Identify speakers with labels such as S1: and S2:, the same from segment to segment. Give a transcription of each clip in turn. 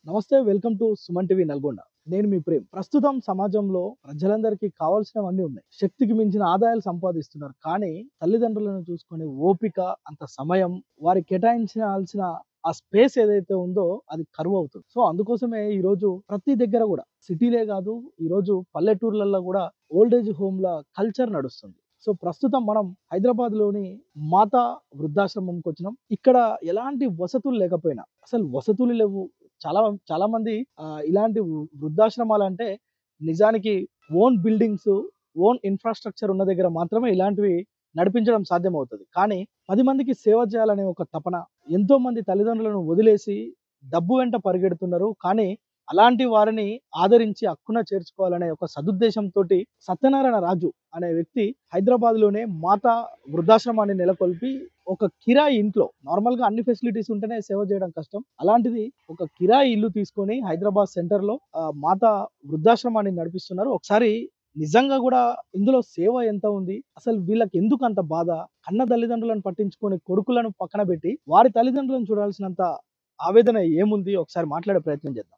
S1: నమస్తే welcome to Suman TV Nalgonda నేను మీ ప్రేమ్ ప్రస్తుతం సమాజంలో ప్రజలందరికీ కావాల్సినవన్నీ ఉన్నాయి శక్తికి మించిన ఆదాయాలు సంపాదిస్తున్నారు కానీ తల్లిదండ్రులను చూసుకునే ఓపిక అంత సమయం వారి కేటాయించాల్సిన ఆ స్పేస్ ఏదైతే ఉందో అది కరువు అవుతుంది సో అందుకోసమే ఈ రోజు ప్రతి దగ్గర కూడా సిటీలే కాదు ఈ రోజు పల్లెటూర్లలో కూడా ఓల్డేజ్ హోమ్ల కల్చర్ నడుస్తుంది సో ప్రస్తుతం మనం హైదరాబాద్ లోని మాతా వృద్ధాశ్రమంకి వచ్చినాం ఇక్కడ ఎలాంటి వసతులు లేకపోయినా అసలు వసతులు లేవు చాలా చాలా మంది ఆ, ఇలాంటి వృ- వృద్ధాశ్రమాలు అంటే నిజానికి ఓన్ బిల్డింగ్స్ ఓన్ ఇన్ఫ్రాస్ట్రక్చర్ ఉన్న దగ్గర మాత్రమే ఇలాంటివి నడిపించడం సాధ్యమవుతుంది కానీ పది మందికి సేవ చేయాలనే ఒక తపన ఎంతో మంది తల్లిదండ్రులను వదిలేసి డబ్బు వెంట పరిగెడుతున్నారు కానీ అలాంటి వారిని ఆదరించి అక్కున చేర్చుకోవాలనే ఒక సదుద్దేశంతో సత్యనారాయణ రాజు అనే వ్యక్తి హైదరాబాద్ లోనే మాతా వృద్ధాశ్రమాన్ని నెలకొల్పి ఒక కిరాయి ఇంట్లో నార్మల్ గా అన్ని ఫెసిలిటీస్ ఉంటేనే సేవ చేయడం కష్టం అలాంటిది ఒక కిరాయి ఇల్లు తీసుకొని హైదరాబాద్ సెంటర్ లో ఆ, మాతా వృద్ధాశ్రమాన్ని నడిపిస్తున్నారు ఒకసారి నిజంగా కూడా ఇందులో సేవ ఎంత ఉంది అసలు వీళ్ళకి ఎందుకు అంత బాధ కన్న తల్లిదండ్రులను పట్టించుకొని కొడుకులను పక్కన పెట్టి వారి తల్లిదండ్రులను చూడాల్సినంత ఆవేదన ఏముంది ఒకసారి మాట్లాడే ప్రయత్నం చేద్దాం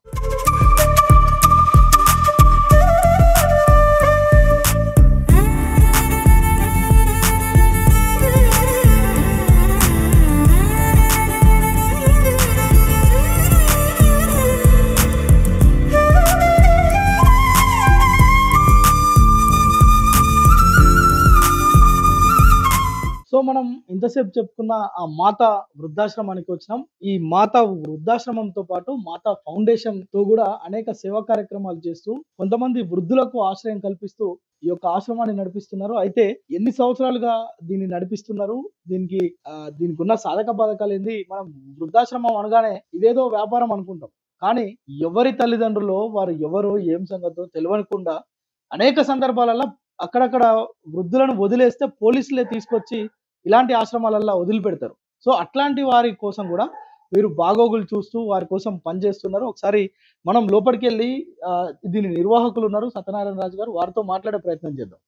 S1: సో మనం ఇంతసేపు చెప్పుకున్న ఆ మాతా వృద్ధాశ్రమానికి వచ్చినాం ఈ మాతా వృద్ధాశ్రమంతో పాటు మాతా ఫౌండేషన్ తో కూడా అనేక సేవా కార్యక్రమాలు చేస్తూ కొంతమంది వృద్ధులకు ఆశ్రయం కల్పిస్తూ ఈ యొక్క ఆశ్రమాన్ని నడిపిస్తున్నారు అయితే ఎన్ని సంవత్సరాలుగా దీన్ని నడిపిస్తున్నారు దీనికి ఆ, దీనికి ఉన్న సాధక బాధకాలు ఏంది మనం వృద్ధాశ్రమం అనగానే ఇదేదో వ్యాపారం అనుకుంటాం కానీ ఎవరి తల్లిదండ్రులు వారు ఎవరో ఏం సంగతో తెలియకుండా అనేక సందర్భాలలో అక్కడక్కడ వృద్ధులను వదిలేస్తే పోలీసులే తీసుకొచ్చి ఇలాంటి ఆశ్రమాలల్లో వదిలిపెడతారు సో అట్లాంటి వారి కోసం కూడా వీరు బాగోగులు చూస్తూ వారి కోసం పనిచేస్తున్నారు ఒకసారి మనం లోపలికి వెళ్ళి ఆ, దీని నిర్వాహకులు ఉన్నారు సత్యనారాయణ రాజు గారు వారితో మాట్లాడే ప్రయత్నం చేద్దాం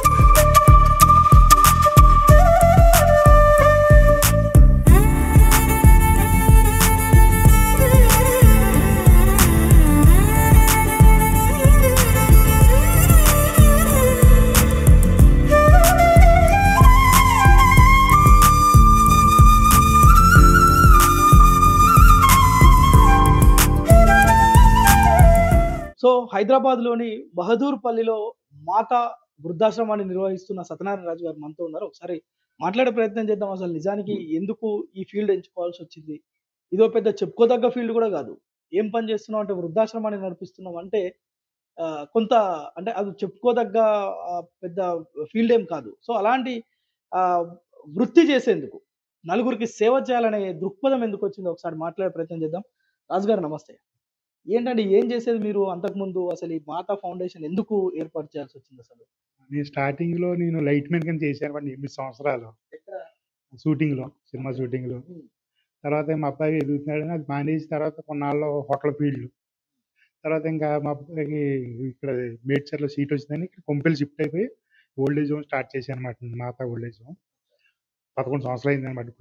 S1: సో హైదరాబాద్ లోని బహదూర్ పల్లిలో మాతా వృద్ధాశ్రమాన్ని నిర్వహిస్తున్న సత్యనారాయణ రాజు గారు మనతో ఉన్నారు ఒకసారి మాట్లాడే ప్రయత్నం చేద్దాం అసలు నిజానికి ఎందుకు ఈ ఫీల్డ్ ఎంచుకోవాల్సి వచ్చింది ఇదో పెద్ద చెప్పుకోదగ్గ ఫీల్డ్ కూడా కాదు ఏం పని చేస్తున్నాం అంటే వృద్ధాశ్రమాన్ని నడిపిస్తున్నాం అంటే ఆ, కొంత అంటే అది చెప్పుకోదగ్గ ఆ, పెద్ద ఫీల్డ్ ఏం కాదు సో అలాంటి ఆ, వృత్తి చేసేందుకు నలుగురికి సేవ చేయాలనే దృక్పథం ఎందుకు వచ్చిందో ఒకసారి మాట్లాడే ప్రయత్నం చేద్దాం రాజు గారు నమస్తే ఏంటండి ఏం చేసేది మీరు అంతకుముందు అసలు ఈ మాతా ఫౌండేషన్ ఎందుకు ఏర్పాటు చేయాల్సి వచ్చింది అసలు
S2: నేను స్టార్టింగ్ లో నేను లైట్ మెన్ కింద చేశాను వాడిని ఎనిమిది సంవత్సరాలు
S1: ఎక్కడ
S2: షూటింగ్ లో సినిమా షూటింగ్ లో
S1: ఉమ్.
S2: తర్వాత మా అబ్బాయి ఎదుగుతున్నాడని అది మానేసి తర్వాత కొన్నాళ్ళు హోటల్ ఫీల్డ్ తర్వాత ఇంకా మా అబ్బాయికి ఇక్కడ మేడ్చర్లో సీట్ వచ్చిందని ఇక్కడ కొంపెల్ షిఫ్ట్ అయిపోయి ఓల్డేజ్ హోమ్ స్టార్ట్ చేశాను అనమాట మాతా ఓల్డేజ్ హోమ్ పదకొండు సంవత్సరాలు అయింది అనమాట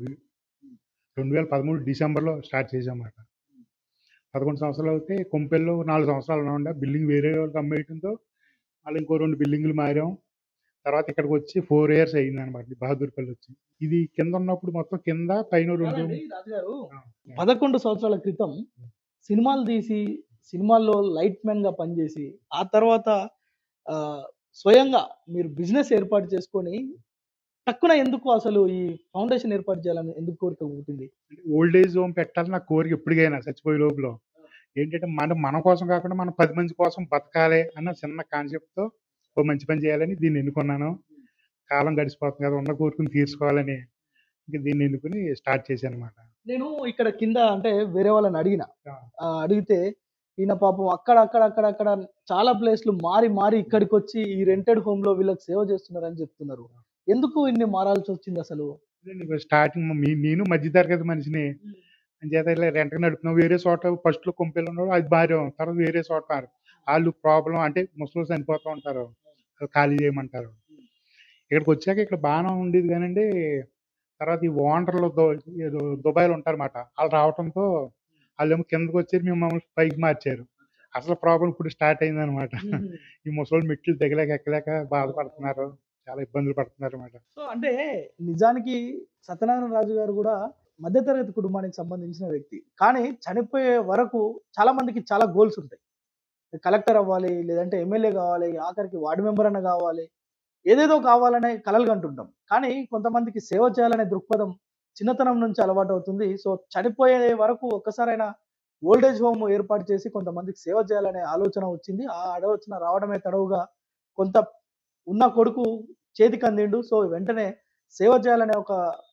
S2: రెండు వేల పదమూడు డిసెంబర్లో స్టార్ట్ చేసామన్నమాట పదకొండు సంవత్సరాలు అయితే కొంపెల్లో నాలుగు సంవత్సరాలు ఉండే బిల్డింగ్ వేరే వాళ్ళకి అమ్మేయడంతో వాళ్ళు ఇంకో రెండు బిల్డింగ్లు మారాం తర్వాత ఇక్కడికి వచ్చి ఫోర్ ఇయర్స్ అయింది అనమాట బహదూర్పల్లి వచ్చి ఇది కింద ఉన్నప్పుడు మొత్తం కింద పైన రెండు
S1: కాదండి, రాజు గారు
S2: ఆ,
S1: పదకొండు సంవత్సరాల క్రితం సినిమాలు తీసి సినిమాల్లో లైట్ మెన్ గా పనిచేసి ఆ తర్వాత ఆ, స్వయంగా మీరు బిజినెస్ ఏర్పాటు చేసుకొని టక్కున ఎందుకు అసలు ఈ ఫౌండేషన్ ఏర్పాటు చేయాలని ఎందుకు కోరిక పుట్టింది
S2: ఓల్డ్ ఏజ్ హోమ్ పెట్టాలని నా కోరిక ఎప్పటికైనా చచ్చిపోయే లోపల ఏంటంటే మన మన కోసం కాకుండా మన పది మంది కోసం బతకాలి అన్న చిన్న కాన్సెప్ట్ తో ఓ మంచి పని చేయాలని దీన్ని ఎన్నుకున్నాను కాలం గడిచిపోతుంది కదా ఉన్న కోరికను తీర్చుకోవాలని ఇంకా దీన్ని ఎన్నుకుని స్టార్ట్ చేశాను అనమాట
S1: నేను ఇక్కడ కింద అంటే వేరే వాళ్ళని అడిగిన ఆ, అడిగితే ఈయన పాపం అక్కడ అక్కడ అక్కడ అక్కడ చాలా ప్లేస్లు మారి మారి ఇక్కడికి వచ్చి ఈ రెంటెడ్ హోమ్ లో వీళ్ళకి సేవ చేస్తున్నారని చెప్తున్నారు ఎందుకు ఇన్ని మారాల్సి వచ్చింది అసలు
S2: స్టార్టింగ్ నేను మధ్యతరగతి మనిషిని అంచేత ఇలా రెంట్కి నడుపుతున్నాం వేరే చోట ఫస్ట్ లో కొంపెలు ఉన్నాడు అది మారాం తర్వాత వేరే చోట మారాం వాళ్ళు ప్రాబ్లం అంటే ముసలి చనిపోతూ ఉంటారు వాళ్ళు ఖాళీ చేయమంటారు ఇక్కడికి వచ్చాక ఇక్కడ బాగానే ఉండేది కానండి తర్వాత ఈ ఓనర్లు దు- ఏదో దుబాయ్లో ఉంటారన్నమాట వాళ్ళు రావడంతో వాళ్ళేమో కిందకి వచ్చారు మేము మమ్మల్ని పైకి మార్చారు అసలు ప్రాబ్లం ఇప్పుడు స్టార్ట్ అయింది అనమాట ఈ ముసలి మెట్లు దిగలేక ఎక్కలేక బాధపడుతున్నారు చాలా ఇబ్బందులు పడుతున్నారు అనమాట
S1: సో అంటే నిజానికి సత్యనారాయణ రాజు గారు కూడా మధ్యతరగతి కుటుంబానికి సంబంధించిన వ్యక్తి కానీ చనిపోయే వరకు చాలా మందికి చాలా గోల్స్ ఉంటాయి కలెక్టర్ అవ్వాలి లేదంటే ఎమ్మెల్యే కావాలి ఆఖరికి వార్డు మెంబర్ అన్న కావాలి ఏదేదో కావాలనే కలలు కంటుంటాం కానీ కొంతమందికి సేవ చేయాలనే దృక్పథం చిన్నతనం నుంచి అలవాటు అవుతుంది సో చనిపోయే వరకు ఒక్కసారైనా ఓల్డేజ్ హోమ్ ఏర్పాటు చేసి కొంతమందికి సేవ చేయాలనే ఆలోచన వచ్చింది ఆ ఆలోచన రావడమే తడవుగా కొంత ఉన్న కొడుకు చేతికి అందిండు సో వెంటనే సేవ చేయాలనే ఒక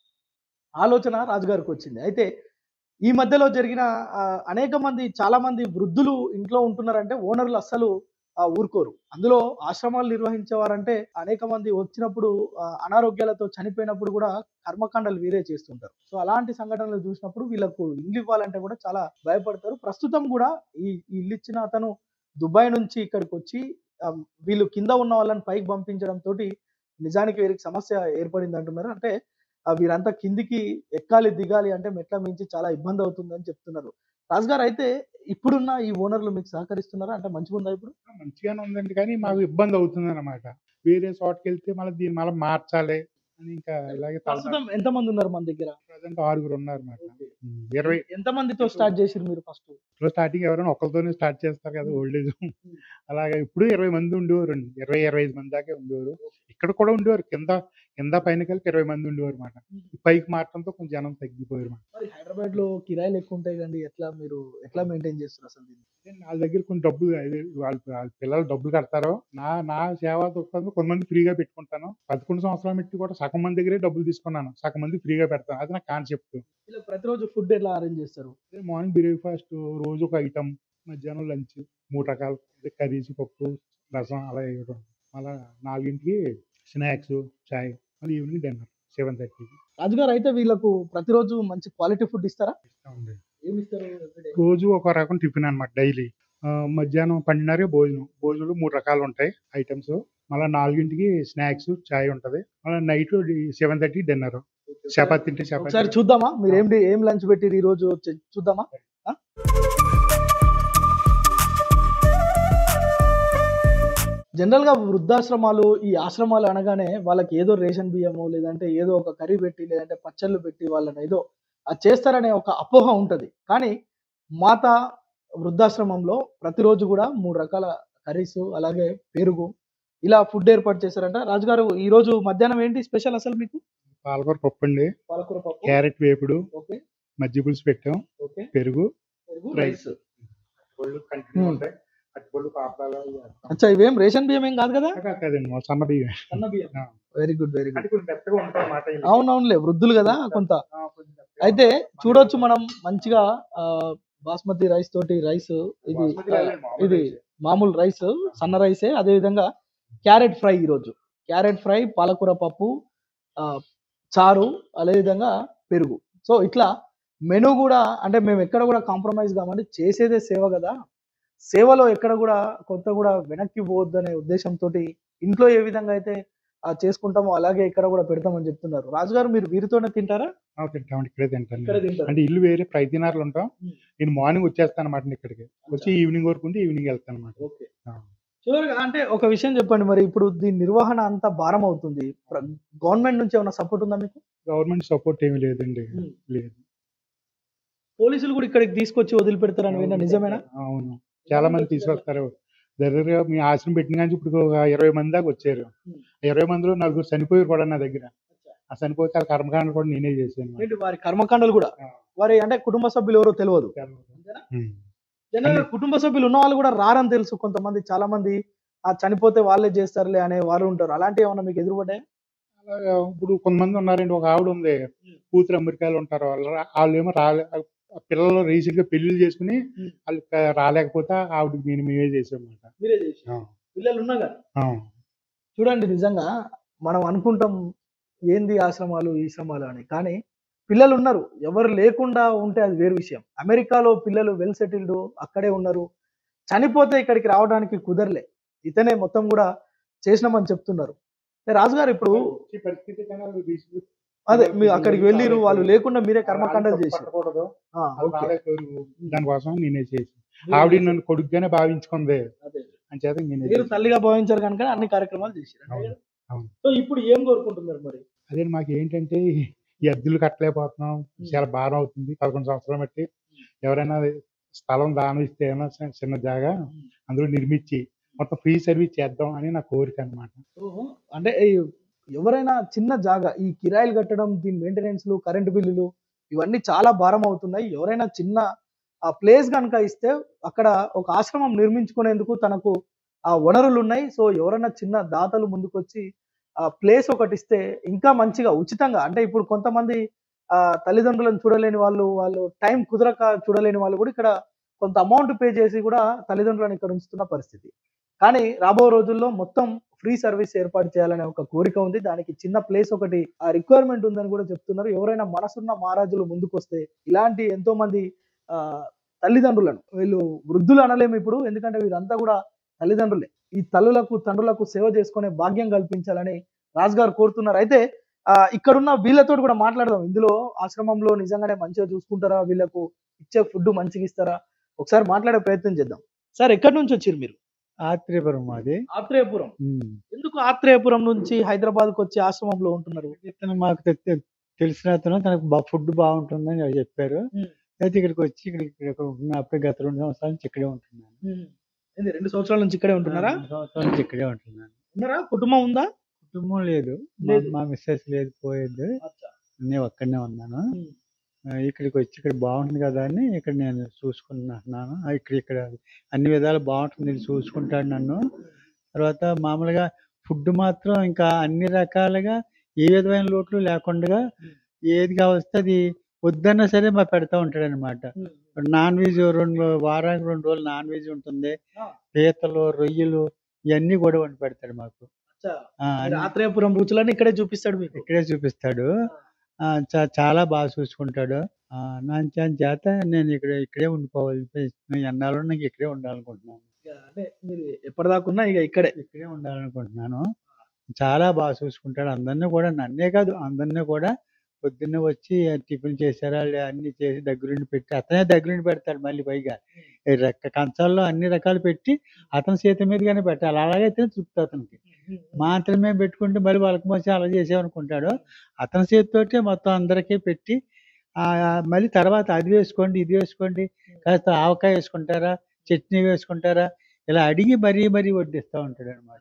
S1: ఆలోచన రాజుగారికి వచ్చింది అయితే ఈ మధ్యలో జరిగిన ఆ, అనేక మంది చాలా మంది వృద్ధులు ఇంట్లో ఉంటున్నారంటే ఓనర్లు అస్సలు ఆ, ఊరుకోరు అందులో ఆశ్రమాలు నిర్వహించేవారంటే అనేక మంది వచ్చినప్పుడు ఆ, అనారోగ్యాలతో చనిపోయినప్పుడు కూడా కర్మకాండలు వీరే చేస్తుంటారు సో అలాంటి సంఘటనలు చూసినప్పుడు వీళ్ళకు ఇల్లు ఇవ్వాలంటే కూడా చాలా భయపడతారు ప్రస్తుతం కూడా ఈ ఈ ఇల్లు ఇచ్చిన అతను దుబాయ్ నుంచి ఇక్కడికి వచ్చి ఆ, వీళ్ళు కింద ఉన్న వాళ్ళని పైకి పంపించడం తోటి నిజానికి వీరికి సమస్య ఏర్పడింది అంటున్నారు అంటే ఆ వీరంతా కిందికి ఎక్కాలి దిగాలి అంటే మెట్ల మించి చాలా ఇబ్బంది అవుతుందని చెప్తున్నారు రాజుగారు అయితే ఇప్పుడున్న ఈ ఓనర్లు మీకు సహకరిస్తున్నారా అంటే మంచిగా ఉందా ఇప్పుడు
S2: మంచిగానే ఉందండి కానీ మాకు ఇబ్బంది అవుతుంది అనమాట వేరే చోటుకి వెళ్తే మళ్ళీ దీన్ని మళ్ళీ మార్చాలి అని ఇంకా ఇలాగే
S1: ప్రస్తుతం ఎంత మంది ఉన్నారు మన దగ్గర
S2: ప్రజెంట్ ఆరుగురు ఉన్నారు అనమాట ఇరవై
S1: ఎంత మందితో స్టార్ట్ చేసిరు మీరు ఫస్ట్
S2: ఇప్పుడు స్టార్టింగ్ ఎవరైనా ఒకరితోనే స్టార్ట్ చేస్తారు కదా ఓల్డ్ ఏజ్ అలాగే ఇప్పుడు ఇరవై మంది ఉండేవారు ఇరవై ఇరవై ఐదు మంది దాకా ఉండేవారు ఇక్కడ కూడా ఉండేవారు కింద కింద పైన కలిపి ఇరవై మంది ఉండేవారు అనమాట పైకి మారడంతో కొంచెం జనం తగ్గిపోయారు అన్నమాట.
S1: మరి హైదరాబాద్ లో కిరాయిలు ఎక్కువ ఉంటాయి కండి ఎట్లా మీరు ఎట్లా మెయింటైన్ చేస్తారు అసలు దీన్ని
S2: వాళ్ళ దగ్గర కొన్ని డబ్బులు అదే వాళ్ళ వాళ్ళ పిల్లలు డబ్బులు కడతారు నా నా సేవా దృక్పథం కొంతమంది ఫ్రీగా పెట్టుకుంటాను పదకొండు సంవత్సరాలు పెట్టి కూడా సగం మంది దగ్గరే డబ్బులు తీసుకున్నాను సగం మంది ఫ్రీగా పెడతాను అది నా కాన్సెప్ట్
S1: ఇలా ప్రతిరోజు ఫుడ్ ఎట్లా అరేంజ్ చేస్తారు
S2: మార్నింగ్ బ్రేక్ఫాస్ట్ రోజు ఒక ఐటమ్ మధ్యాహ్నం లంచ్ మూడు రకాలు కర్రీస్ పప్పు రసం అలా ఇవ్వడం మళ్ళా నాలుగింటికి స్నాక్స్ చాయ్ మళ్ళీ ఈవినింగ్ డిన్నర్ సెవెన్ థర్టీకి
S1: రాజుగారు అయితే వీళ్ళకు ప్రతిరోజు మంచి క్వాలిటీ ఫుడ్ ఇస్తారా
S2: ఇస్తామండి
S1: ఏమి ఇస్తారు everyday?
S2: రోజు ఒక రకం టిఫిన్ అనమాట డైలీ మధ్యాహ్నం పన్నెండున్నర భోజనం భోజనంలో మూడు రకాలు ఉంటాయి ఐటమ్స్ మళ్ళీ నాలుగింటికి స్నాక్స్ చాయ్ ఉంటుంది మళ్ళీ నైట్ సెవెన్ థర్టీ డిన్నర్ చపాతి తింటే
S1: ఒకసారి
S2: చపాతి
S1: చూద్దామా మీరు ఏం ఏం లంచ్ పెట్టిరు ఈ రోజు చూ- చూద్దామా ఆ? జనరల్ గా వృద్ధాశ్రమాలు ఈ ఆశ్రమాలు అనగానే వాళ్ళకి ఏదో రేషన్ బియ్యము లేదంటే ఏదో ఒక కర్రీ పెట్టి లేదంటే పచ్చళ్ళు పెట్టి వాళ్ళని ఏదో అది చేస్తారనే ఒక అపోహ ఉంటది కానీ మాత వృద్ధాశ్రమంలో ప్రతిరోజు కూడా మూడు రకాల కర్రీస్ అలాగే పెరుగు ఇలా ఫుడ్ ఏర్పాటు చేశారంట రాజుగారు ఈ రోజు మధ్యాహ్నం ఏంటి స్పెషల్ అసలు మీకు
S2: పాలకూర పప్పు అండి
S1: పాలకూర పప్పు
S2: క్యారెట్ వేపుడు
S1: ఓకే
S2: మజ్జి పులుసు పెట్టాం
S1: ఓకే
S2: పెరుగు
S1: పెరుగు
S2: రైస్.
S1: రైస్
S2: పళ్ళు కంటిన్యూ
S1: Hmm.
S2: ఉంటాయి అట్టుపళ్ళు పాపడాలు అవి వేస్తాం.
S1: అచ్చా ఇవేం రేషన్ బియ్యం ఏం కాదు కదా
S2: కాదు, కాదండి మా సన్న బియ్యం
S1: సన్న బియ్యం
S2: ఆ.
S1: వెరీ గుడ్ వెరీ
S2: అంటే
S1: గుడ్
S2: కొంచెం మెత్తగా ఉంటాయి అన్నమాట ఇవి.
S1: అవునవునులే వృద్ధులు కదా కొంత
S2: ఆ, కొంచెం మెత్తగా
S1: అయితే
S2: ఉంటాయి.
S1: చూడొచ్చు మనం మంచిగా ఆ, బాస్మతి రైస్ తోటి రైస్ ఇది
S2: బాస్మతి కాదండి, మామూలు
S1: ఇది
S2: రైసే.
S1: మామూలు రైస్ సన్న రైసే అదే విధంగా క్యారెట్ ఫ్రై ఈరోజు క్యారెట్ ఫ్రై పాలకూర పప్పు ఆ, చారు అదేవిధంగా పెరుగు సో ఇట్లా మెనూ కూడా అంటే మేము ఎక్కడ కూడా కాంప్రమైజ్ కామండి చేసేదే సేవ కదా సేవలో ఎక్కడ కూడా కొంత కూడా వెనక్కి పోవద్దు అనే ఉద్దేశంతో ఇంట్లో ఏ విధంగా అయితే ఆ, చేసుకుంటామో అలాగే ఇక్కడ కూడా పెడతామని చెప్తున్నారు రాజుగారు మీరు వీరితోనే తింటారా
S2: ఆ, తింటామండి ఇక్కడే తింటాను
S1: ఇక్కడ తింటారు
S2: అంటే ఇల్లు వేరే ప్రతిదినారులు ఉంటాం
S1: Hmm.
S2: నేను మార్నింగ్ వచ్చేస్తాను అనమాట ఇక్కడికి వచ్చి ఈవినింగ్ వరకు ఉండి ఈవినింగ్ వెళ్తాను అనమాట
S1: ఓకే
S2: ఆ.
S1: చివరిగా అంటే ఒక విషయం చెప్పండి మరి ఇప్పుడు దీని నిర్వహణ అంతా భారం అవుతుంది గవర్నమెంట్ నుంచి ఏమైనా సపోర్ట్ ఉందా మీకు
S2: గవర్నమెంట్ సపోర్ట్ ఏమీ లేదండి
S1: Hmm.
S2: లేదు
S1: పోలీసులు కూడా ఇక్కడికి తీసుకొచ్చి వదిలిపెడతారని విన్నా నిజమేనా
S2: అవును చాలా మంది తీసుకొస్తారు దగ్గరగా మీ ఆశ్రమం పెట్టిన కానీ ఇప్పుడు ఒక ఇరవై మంది దాకా వచ్చారు
S1: Hmm.
S2: ఆ ఇరవై మందిలో నలుగురు చనిపోయారు కూడా నా దగ్గర ఆ చనిపోతే వాళ్ళ కర్మకాండలు కూడా నేనే చేశాను
S1: ఏంటి వారి కర్మకాండలు కూడా
S2: ఆ.
S1: వారి అంటే కుటుంబ సభ్యులు ఎవరో తెలియదు
S2: Hmm.
S1: జనరల్ కుటుంబ సభ్యులు ఉన్న వాళ్ళు కూడా రారని తెలుసు కొంతమంది చాలా మంది ఆ చనిపోతే వాళ్ళే చేస్తారులే అనే వాళ్ళు ఉంటారు అలాంటివి ఏమన్నా మీకు ఎదురుపడ్డాయి
S2: అలాగా ఇప్పుడు కొంతమంది ఉన్నారండి ఒక ఆవిడ ఉంది కూతురు అమెరికాలో ఉంటారు వాళ్ళు రా- వాళ్ళు ఏమో రాలే ఆ పిల్లలు రీసెంట్ గా పెళ్లిళ్ళు చేసుకుని
S1: Hmm.
S2: వాళ్ళు క- రాలేకపోతే ఆవిడకి నేను మేమే చేసామన్నమాట
S1: మీరే చేసి
S2: ఆ.
S1: పిల్లలు ఉన్నాగా
S2: ఆ.
S1: చూడండి నిజంగా మనం అనుకుంటాం ఏంది ఆశ్రమాలు ఈ శ్రమాలు అని కానీ పిల్లలు ఉన్నారు ఎవరు లేకుండా ఉంటే అది వేరు విషయం అమెరికాలో పిల్లలు వెల్ సెటిల్డ్ అక్కడే ఉన్నారు చనిపోతే ఇక్కడికి రావడానికి కుదరలే ఇతనే మొత్తం కూడా చేసినామని చెప్తున్నారు ఏ రాజుగారు ఇప్పుడు
S2: ఈ పరిస్థితి కన్నా రీసెంట్
S1: అదే మీరు అక్కడికి వెళ్ళిరు వాళ్ళు లేకుండా మీరే కర్మకాండలు చేసి
S2: పట్టకూడదు అది నాదే కోరు దానికోసం నేనే చేసి ఆవిడ నన్ను కొడుకుగానే భావించుకుంది అని చేత నేనే
S1: మీరు
S2: చేశాను.
S1: తల్లిగా భావించారు కనుక అన్ని కార్యక్రమాలు చేశారు
S2: అవును, అవును.
S1: సో ఇప్పుడు ఏం కోరుకుంటున్నారు మరి
S2: అదే మాకు ఏంటంటే ఈ అద్దెలు కట్టలేకపోతున్నాం చాలా భారం అవుతుంది పదకొండు సంవత్సరాలు బట్టి ఎవరైనా స్థలం దానం ఇస్తే ఏమైనా చిన్న- చిన్న జాగా అందులో నిర్మించి మొత్తం ఫ్రీ సర్వీస్ చేద్దాం అని నా కోరిక అన్నమాట
S1: సో అంటే ఈ ఎవరైనా చిన్న జాగా ఈ కిరాయిలు కట్టడం దీని మెయింటెనెన్స్లు కరెంటు బిల్లులు ఇవన్నీ చాలా భారం అవుతున్నాయి ఎవరైనా చిన్న ఆ ప్లేస్ కనుక ఇస్తే అక్కడ ఒక ఆశ్రమం నిర్మించుకునేందుకు తనకు ఆ వనరులు ఉన్నాయి సో ఎవరైనా చిన్న దాతలు ముందుకొచ్చి ఆ ప్లేస్ ఒకటి ఇస్తే ఇంకా మంచిగా ఉచితంగా అంటే ఇప్పుడు కొంతమంది ఆ తల్లిదండ్రులను చూడలేని వాళ్ళు వాళ్ళు టైం కుదరక చూడలేని వాళ్ళు కూడా ఇక్కడ కొంత అమౌంట్ పే చేసి కూడా తల్లిదండ్రులను ఇక్కడ ఉంచుతున్న పరిస్థితి కానీ రాబో రోజుల్లో మొత్తం ఫ్రీ సర్వీస్ ఏర్పాటు చేయాలనే ఒక కోరిక ఉంది దానికి చిన్న ప్లేస్ ఒకటి ఆ రిక్వైర్మెంట్ ఉందని కూడా చెప్తున్నారు ఎవరైనా మనసున్న మహారాజులు ముందుకొస్తే ఇలాంటి ఎంతో మంది ఆ తల్లిదండ్రులను వీళ్ళు వృద్ధులు అనలేము ఇప్పుడు ఎందుకంటే వీరంతా కూడా తల్లిదండ్రులే ఈ తల్లులకు తండ్రులకు సేవ చేసుకునే భాగ్యం కల్పించాలని రాజు గారు కోరుతున్నారు అయితే ఆ ఇక్కడున్న వీళ్ళతో కూడా మాట్లాడదాం ఇందులో ఆశ్రమంలో నిజంగానే మంచిగా చూసుకుంటారా వీళ్ళకు ఇచ్చే ఫుడ్ మంచిగా ఇస్తారా ఒకసారి మాట్లాడే ప్రయత్నం చేద్దాం సార్ ఎక్కడి నుంచి వచ్చారు మీరు
S3: ఆత్రేయపురం మాది
S1: ఆత్రేయపురం
S3: ఉమ్.
S1: ఎందుకు ఆత్రేయపురం నుంచి హైదరాబాద్ కు వచ్చి ఆశ్రమంలో ఉంటున్నారు
S3: ఇతను మాకు తె- తె- తెలిసిన అతను తనకు బా ఫుడ్ బాగుంటుందని వాళ్ళు చెప్పారు
S1: ఉమ్.
S3: అయితే ఇక్కడికి వచ్చి ఇక్కడ ఇక్కడ ఉంటున్నా అప్పుడే గత రెండు సంవత్సరాల నుంచి ఇక్కడే ఉంటున్నాను
S1: ఏంది రెండు సంవత్సరాల నుంచి ఇక్కడే ఉంటున్నారా
S3: రెండు సంవత్సరాల నుంచి ఇక్కడే ఉంటున్నాను
S1: ఉన్నారా కుటుంబం ఉందా
S3: కుటుంబం లేదు మా-
S1: లేదు.
S3: మా మిస్సెస్ లేదు పోయేది నేను ఒక్కడనే ఉన్నాను
S1: ఉమ్.
S3: ఆ, ఇక్కడికి వచ్చి ఇక్కడ బాగుంటుంది కదా అని ఇక్కడ నేను చూసుకుంటున్నాను ఆ, ఇక్కడ ఇక్కడ అన్ని విధాలు బాగుంటుంది వీళ్ళు చూసుకుంటాడు నన్ను తర్వాత మామూలుగా ఫుడ్ మాత్రం ఇంకా అన్ని రకాలుగా ఏ విధమైన లోట్లు లేకుండా ఏది కావస్తే అది వద్దన్నా సరే మా పెడతా ఉంటాడు అనమాట నాన్ వెజ్ రెండు వారానికి రెండు రోజులు నాన్ వెజ్ ఉంటుంది
S1: ఆ.
S3: పీతలు రొయ్యలు ఇవన్నీ కూడా వండి పెడతాడు మాకు
S1: అచ్చా.
S3: ఆ,
S1: మీరు
S3: అన్ని
S1: ఆత్రేయపురం రుచులన్నీ ఇక్కడే చూపిస్తాడు మీకు
S3: ఇక్కడే చూపిస్తాడు ఆ, చా- చాలా బాగా చూసుకుంటాడు ఆ, నా చా- చేత నేను ఇక్కడ ఇక్కడే ఉండిపోవాలి ఎన్నాళ్ళు నాకు ఇక్కడే ఉండాలనుకుంటున్నాను
S1: ఇక అంటే మీరు ఎప్పటిదాకా ఉన్నా ఇక ఇక్కడే
S3: ఇక్కడే ఉండాలనుకుంటున్నాను చాలా బాగా చూసుకుంటాడు అందరినీ కూడా నన్నే కాదు అందరినీ కూడా పొద్దున్నే వచ్చి టిఫిన్ చేశారా లే అన్ని చేసి దగ్గరుండి పెట్టి అతనే దగ్గరుండి పెడతాడు మళ్ళీ పైగా ఈ రెక్క కంచాల్లో అన్ని రకాలు పెట్టి అతని చేతి మీదగానే పెట్టాలి అలాగైతే తృప్తి అతనికి మాత్రమే పెట్టుకుంటే మరి వాళ్ళకి మోసి అలా చేసామనుకుంటాడు అతని చేతితోటే మొత్తం అందరికీ పెట్టి ఆ మళ్ళీ తర్వాత అది వేసుకోండి ఇది వేసుకోండి కాస్త ఆవకాయ వేసుకుంటారా చట్నీ వేసుకుంటారా ఇలా అడిగి మరీ మరీ వడ్డిస్తూ ఉంటాడు అనమాట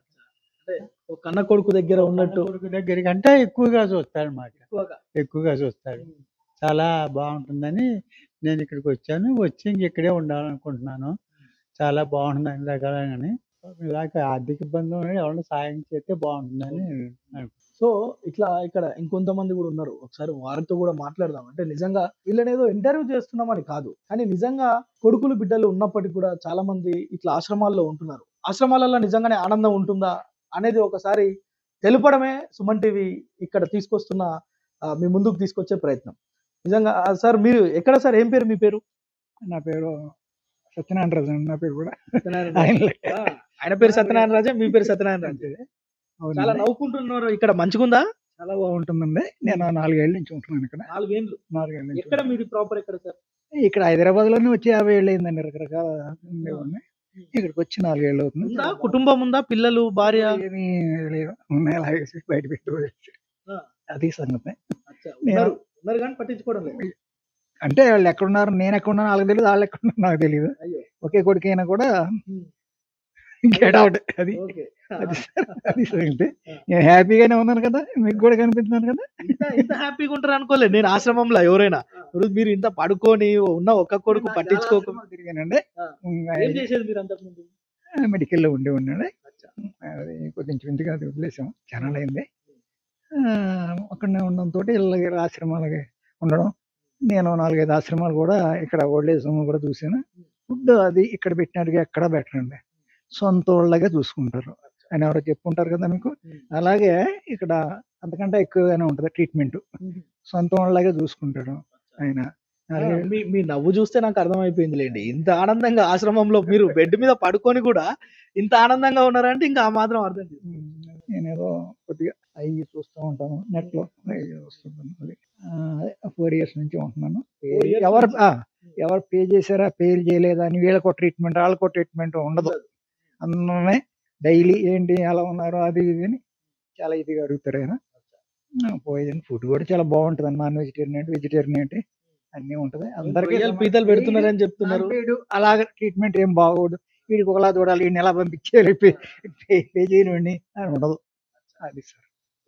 S1: ఒక కన్న కొడుకు దగ్గర ఉన్నట్టు
S3: దగ్గరికి అంటే ఎక్కువగా చూస్తాడు అనమాట
S1: ఎక్కువగా
S3: ఎక్కువగా చూస్తాడు చాలా బాగుంటుందని నేను ఇక్కడికి వచ్చాను వచ్చి ఇంక ఇక్కడే ఉండాలనుకుంటున్నాను చాలా బాగుంటుంది అన్ని రకాలని ఇలాగ ఆర్థిక ఇబ్బంది ఉన్నది ఎవరైనా సాయం చేస్తే బాగుంటుందని అనుకుంటున్నాను.
S1: సో ఇట్లా ఇక్కడ ఇంకొంతమంది కూడా ఉన్నారు ఒకసారి వారితో కూడా మాట్లాడదాం అంటే నిజంగా వీళ్ళని ఏదో ఇంటర్వ్యూ చేస్తున్నామని కాదు కానీ నిజంగా కొడుకులు బిడ్డలు ఉన్నప్పటికీ కూడా చాలా మంది ఇట్లా ఆశ్రమాల్లో ఉంటున్నారు ఆశ్రమాలలో నిజంగానే ఆనందం ఉంటుందా అనేది ఒకసారి తెలుపడమే సుమన్ టీవీ ఇక్కడ తీసుకొస్తున్న ఆ, మీ ముందుకు తీసుకొచ్చే ప్రయత్నం నిజంగా ఆ, సార్ మీరు ఎక్కడ సార్ ఏం పేరు మీ పేరు
S2: నా పేరు సత్యనారాయణ రాజు అండి నా పేరు కూడా
S1: సత్యనారాయణ
S2: ఆయన
S1: రాజు. ఆ, ఆయన పేరు సత్యనారాయణ రాజే మీ పేరు సత్యనారాయణ రాజు
S2: అవునండి.
S1: చాలా నవ్వుకుంటున్నారు ఇక్కడ మంచిగుందా
S2: చాలా బాగుంటుందండి నేను నాలుగేళ్ల నుంచి ఉంటున్నాను ఇక్కడ
S1: నాలుగేండ్లు
S2: నాలుగేళ్ల నుంచి
S1: ఎక్కడ మీది ప్రాపర్ ఎక్కడ సార్
S2: ఇక్కడ హైదరాబాద్ లోనే వచ్చి యాభై ఏళ్ళు అయిందండి రకరకాల ఉండేవాడిని ఇక్కడికి వచ్చి నాలుగేళ్ళు అవుతుంది
S1: ఉందా కుటుంబం ఉందా పిల్లలు భార్య
S2: ఏమీ లేదు ఉన్నాయి అలాగే బయట పెట్టి
S1: ఆ.
S2: అది సంగతి
S1: అచ్చా, ఉన్నారు ఉన్నారు కానీ పట్టించుకోవడం లేదు
S2: అంటే వాళ్ళు ఎక్కడున్నారు నేను ఎక్కడున్నాను వాళ్ళకి తెలియదు వాళ్ళు ఎక్కడున్నారు నాకు తెలియదు
S1: అయ్యో
S2: ఒకే కొడుకైనా కూడా
S1: ఉమ్,
S2: గెట్ అవుట్ అది
S1: ఓకే
S2: అది అది సంగతి నేను హ్యాపీగానే ఉన్నాను కదా మీకు కూడా కనిపిస్తున్నాను కదా
S1: ఇంత ఇంత హ్యాపీగా ఉంటారు అనుకోలేదు నేను ఆశ్రమంలో ఎవరైనా ఇప్పుడు మీరు ఇంత పడుకొని ఉన్న ఒక్క కొడుకు పట్టించుకోక
S2: చాలా తిరిగానండి
S1: ఆ. ఏం చేసేది మీరు అంతకుముందు
S2: మెడికల్లో ఉండే ఉన్నాడు అది కొంచెం ఇంటికి అది వదిలేసాం చాలా అయింది అక్కడనే ఉండడంతో ఇళ్ళకి ఆశ్రమాలకి ఉండడం నేను నాలుగైదు ఆశ్రమాలు కూడా ఇక్కడ ఓల్డ్ ఏజ్ హోమ్ కూడా చూసాను ఫుడ్ అది ఇక్కడ పెట్టినట్టుగా ఎక్కడ పెట్టరండి సొంత వాళ్ళగా చూసుకుంటారు అని ఎవరో చెప్పుంటారు కదా మీకు అలాగే ఇక్కడ అంతకంటే ఎక్కువగానే ఉంటుంది ట్రీట్మెంట్ సొంత వాళ్ళగా చూసుకుంటాడు ఆయన అలాగే
S1: మీ మీ నవ్వు చూస్తే నాకు అర్థమైపోయింది లేండి ఇంత ఆనందంగా ఆశ్రమంలో మీరు బెడ్ మీద పడుకొని కూడా ఇంత ఆనందంగా ఉన్నారంటే ఇంకా ఆ మాత్రం అర్థం చేసుకో.
S2: నేనేదో కొద్దిగా
S4: అవి చూస్తూ ఉంటాను నెట్లో అవి చూస్తుంటాను అది ఫోర్ ఇయర్స్ నుంచి ఉంటున్నాను
S1: Four years
S4: ఎవరు
S1: నుంచి?
S4: ఆ, ఎవరు పే చేశారా పే చేయలేదా అని వీళ్ళకో ట్రీట్మెంట్ వాళ్ళకో ట్రీట్మెంట్ ఉండదు అందమే డైలీ ఏంటి ఎలా ఉన్నారు అది ఇది అని చాలా ఇదిగా అడుగుతారు ఆయన పోయిన ఫుడ్ కూడా చాలా బాగుంటుంది నాన్ వెజిటేరియన్ ఏంటి వెజిటేరియన్ ఏంటి అన్నీ ఉంటుంది అందరికీ
S1: రొయ్యలు
S4: సమానం.
S1: పీతలు పెడుతున్నారని చెప్తున్నారు
S4: వీడు అలాగ ట్రీట్మెంట్ ఏం బాగోదు వీడికి ఒకలా చూడాలి వీడిని ఎలా పంపించేయాలి పే పే- పే చేయనివ్వండి అని ఉండదు అది సార్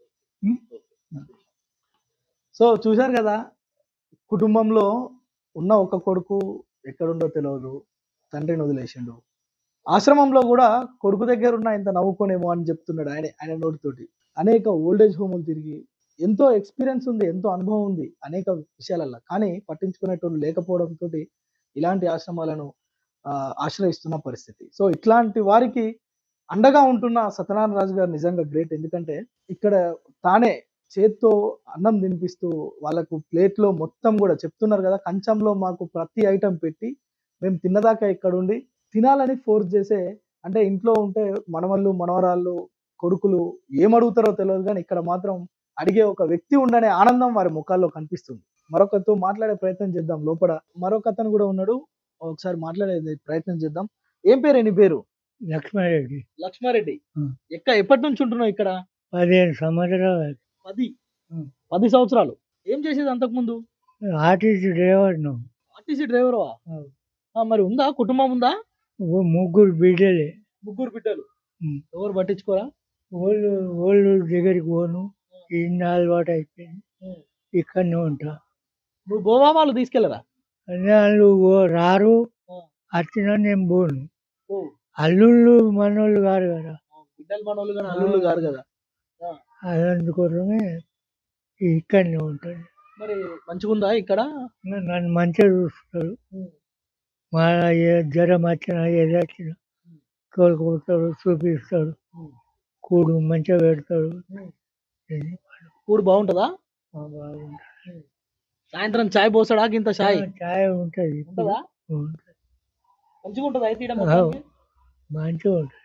S1: సో చూశారు కదా కుటుంబంలో ఉన్న ఒక కొడుకు ఎక్కడుండో తెలియదు తండ్రిని వదిలేసిండు ఆశ్రమంలో కూడా కొడుకు దగ్గర ఉన్న ఇంత నవ్వుకోనేమో అని చెప్తున్నాడు ఆయన ఆయన నోటితోటి అనేక ఓల్డేజ్ హోములు తిరిగి ఎంతో ఎక్స్పీరియన్స్ ఉంది ఎంతో అనుభవం ఉంది అనేక విషయాలల్లో కానీ పట్టించుకునేటోళ్ళు లేకపోవడంతో ఇలాంటి ఆశ్రమాలను ఆ, ఆశ్రయిస్తున్న పరిస్థితి సో ఇట్లాంటి వారికి అండగా ఉంటున్న సత్యనారాయణ రాజు గారు నిజంగా గ్రేట్ ఎందుకంటే ఇక్కడ తానే చేత్తో అన్నం తినిపిస్తూ వాళ్ళకు ప్లేట్లో మొత్తం కూడా చెప్తున్నారు కదా కంచంలో మాకు ప్రతి ఐటెం పెట్టి మేము తిన్నదాకా ఇక్కడ ఉండి తినాలని ఫోర్స్ చేసే అంటే ఇంట్లో ఉంటే మనవళ్ళు మనవరాళ్ళు కొడుకులు ఏం అడుగుతారో తెలియదు కానీ ఇక్కడ మాత్రం అడిగే ఒక వ్యక్తి ఉండనే ఆనందం వారి ముఖాల్లో కనిపిస్తుంది మరొకరితో మాట్లాడే ప్రయత్నం చేద్దాం లోపల మరొక అతను కూడా ఉన్నాడు ఒకసారి మాట్లాడే ప్రయత్నం చేద్దాం ఏం పేరు నీ పేరు
S3: లక్ష్మారెడ్డి
S1: లక్ష్మారెడ్డి
S3: ఉం.
S1: ఎక్క ఎప్పటి నుంచి ఉంటున్నావు ఇక్కడ
S3: పదిహేను సంవత్సరాలు
S1: పది పది సంవత్సరాలు ఏం చేసేది అంతకు ముందు
S3: ఆర్టీసీ డ్రైవర్ నువ్వు
S1: ఆర్టీసీ డ్రైవర్
S3: అవును.
S1: మరి ఉందా కుటుంబం ఉందా
S3: ఓ ముగ్గురు బిడ్డలే
S1: ముగ్గురు బిడ్డలు
S3: ఉం.
S1: ఎవరు పట్టించుకోరా
S3: వాళ్ళు వాళ్ళు దగ్గరికి పోను ఇన్ని అలవాటు అయిపోయింది
S1: ఉం.
S3: ఇక్కడనే ఉంటా
S1: నువ్వు గోవా వాళ్ళు తీసుకెళ్ళరా
S3: అదే వాళ్ళు ఓ- రారు
S1: ఆ.
S3: వచ్చినా నేను పోను
S1: ఓ,
S3: అల్లుళ్ళు మనోళ్ళు కాదు కదా
S1: బిడ్డలు మనోళ్ళు కానీ అల్లుళ్ళు కాదు కదా
S3: అందుకోసమే ఇక్కడనే ఉంటాను
S1: మరి మంచిగుందా ఇక్కడ
S3: న- నన్ను మంచిగా చూస్తారు
S1: ఉం.
S3: మా ఏ జ్వరం వచ్చినా ఏది వచ్చినా తోలుకుంటాడు చూపిస్తాడు
S1: ఉం.
S3: కూడు మంచిగా పెడతాడు
S1: ఉం.
S3: ఇది
S1: కూడు బాగుంటుందా
S3: మా బాగుంటుంది
S1: సాయంత్రం చాయ్ పోసాడా ఇంత చాయ్
S3: చాయ్ ఉంటుంది
S1: ఉంటుందా
S3: ఉంటుంది.
S1: మంచిగా ఉంటుంది అయితే ఈడ
S3: అవు.
S1: మొత్తానికి?
S3: మంచిగా ఉంటుంది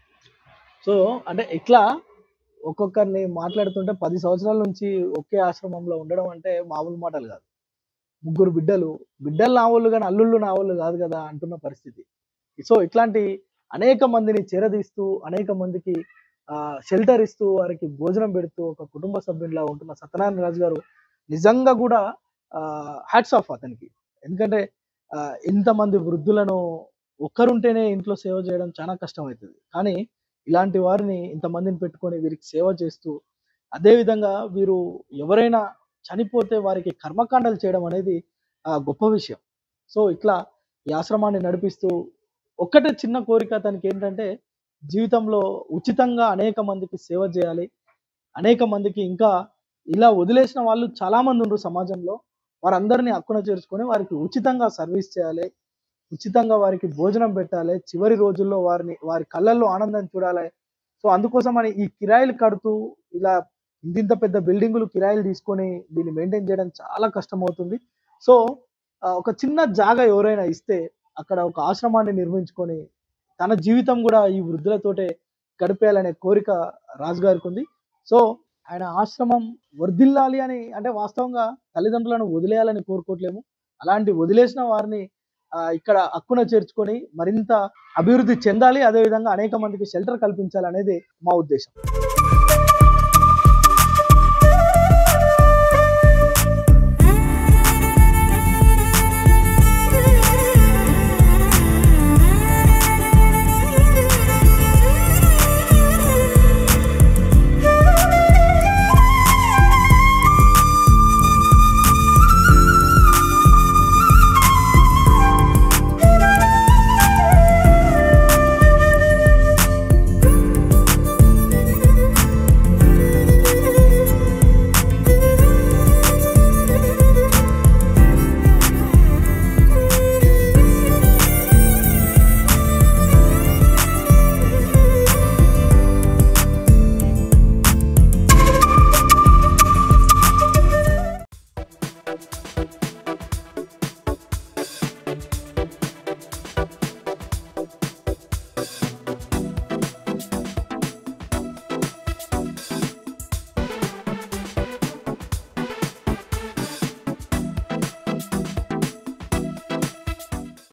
S1: సో అంటే ఇట్లా ఒక్కొక్కరిని మాట్లాడుతుంటే పది సంవత్సరాల నుంచి ఒకే ఆశ్రమంలో ఉండడం అంటే మామూలు మాటలు కాదు ముగ్గురు బిడ్డలు బిడ్డలు నా వాళ్ళు కానీ అల్లుళ్ళు నా వాళ్ళు కాదు కదా అంటున్న పరిస్థితి సో ఇట్లాంటి అనేక మందిని చేరదీస్తూ అనేక మందికి షెల్టర్ ఇస్తూ వారికి భోజనం పెడుతూ ఒక కుటుంబ సభ్యునిలా ఉంటున్న సత్యనారాయణ రాజు గారు నిజంగా కూడా హ్యాట్స్ ఆఫ్ అతనికి ఎందుకంటే ఆ, ఇంతమంది వృద్ధులను ఒక్కరుంటేనే ఇంట్లో సేవ చేయడం చాలా కష్టం అవుతుంది కానీ ఇలాంటి వారిని ఇంతమందిని పెట్టుకొని వీరికి సేవ చేస్తూ అదే విధంగా వీరు ఎవరైనా చనిపోతే వారికి కర్మకాండలు చేయడం అనేది ఆ, గొప్ప విషయం సో ఇట్లా ఈ ఆశ్రమాన్ని నడిపిస్తూ ఒక్కటే చిన్న కోరిక తనకి ఏంటంటే జీవితంలో ఉచితంగా అనేక మందికి సేవ చేయాలి అనేక మందికి ఇంకా ఇలా వదిలేసిన వాళ్ళు చాలా మంది ఉన్నారు సమాజంలో వారందరినీ అక్కున చేర్చుకొని వారికి ఉచితంగా సర్వీస్ చేయాలి ఉచితంగా వారికి భోజనం పెట్టాలి చివరి రోజుల్లో వారిని వారి కళ్ళల్లో ఆనందం చూడాలి సో అందుకోసం అని ఈ కిరాయిలు కడుతూ ఇలా ఇంతింత పెద్ద బిల్డింగులు కిరాయిలు తీసుకొని దీన్ని మెయింటైన్ చేయడం చాలా కష్టం అవుతుంది సో ఆ, ఒక చిన్న జాగా ఎవరైనా ఇస్తే అక్కడ ఒక ఆశ్రమాన్ని నిర్మించుకొని తన జీవితం కూడా ఈ వృద్ధులతోటే గడిపేయాలనే కోరిక రాజు గారికి ఉంది సో ఆయన ఆశ్రమం వర్ధిల్లాలి అని అంటే వాస్తవంగా తల్లిదండ్రులను వదిలేయాలని కోరుకోవట్లేము అలాంటి వదిలేసిన వారిని ఆ, ఇక్కడ అక్కున చేర్చుకొని మరింత అభివృద్ధి చెందాలి అదేవిధంగా అనేక మందికి షెల్టర్ కల్పించాలి అనేది మా ఉద్దేశం